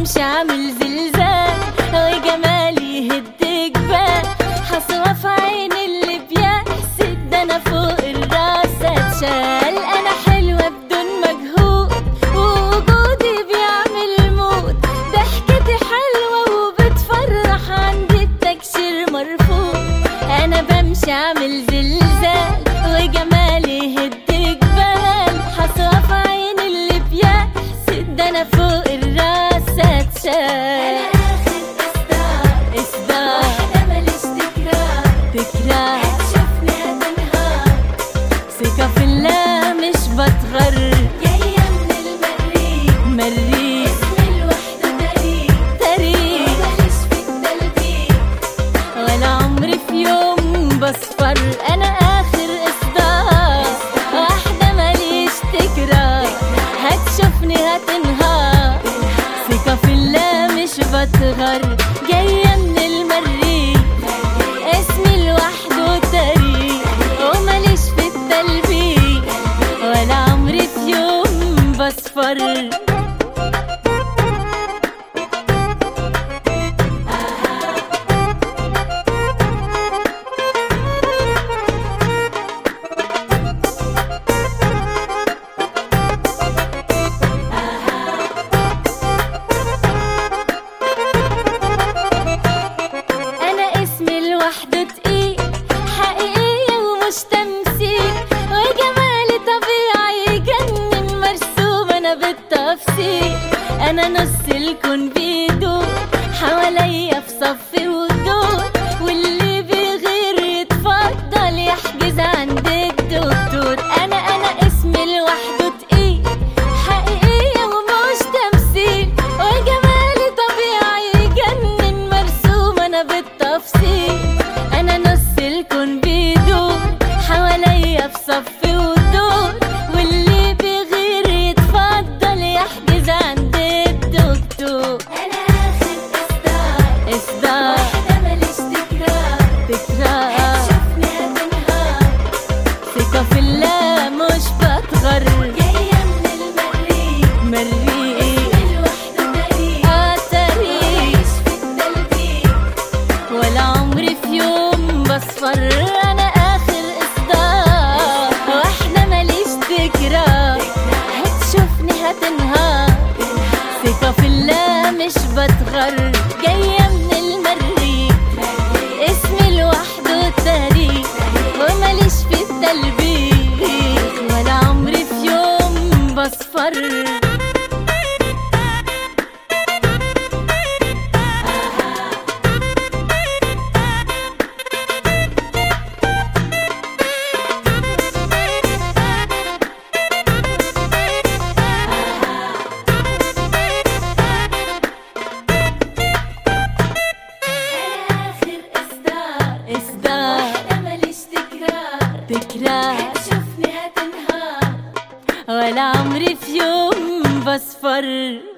بمشي عامل زلزال وجمالي يهد جبال حصوة في عين اللي بيحسد ده انا فوق الراس اتشال انا حلوة بدون مجهود ووجودي بيعمل موت ضحكتي حلوة وبتفرح عندي التكشير مرفوض انا بمشي عامل زلزال وجمالي يهد جبال حصوة في عين اللي بيحسد ده انا فوق الراس اتشال اصدار تكرار ثقة في الله مش بتغر مريض تاريخ ولا عمري في يوم بصفر انا اخر اصدار واحدة ماليش تكرار هتشوفني هتنهار ثقة في الله مش بتغر جاية من المريخ اسمي لوحده تاريخ وماليش في التلبيك ولا عمري في يوم بصفر انا اسمي لوحده تقيل حقيقية ومش تمثيل وجمالي طبيعي يجنن مرسوم انا بالتفصيل انا نص الكون بيدور حواليا في صف ودور واللي بيغير يتفضل يحجز عند الدكتور انا انا اسمي لوحده تقيل حقيقية ومش تمثيل وجمالي طبيعي يجنن مرسوم انا بالتفصيل انا نص الكون بيدور حواليا في صف ودور واللي بيغير يتفضل يحجز عند الدكتور اصدار تكرار ثقة في الله مش بتغر مريء آه تاريخ ولا عمري في يوم بصفر انا اخر اصدار واحدة ماليش تكرار هتشوفني هتنهار ثقة في الله مش بتغر جاية من المريخ اسمي لوحده تاريخ وماليش في التلبيخ ولا عمري في يوم بصفر اصدار تكرار ولا عمري في يوم بصفر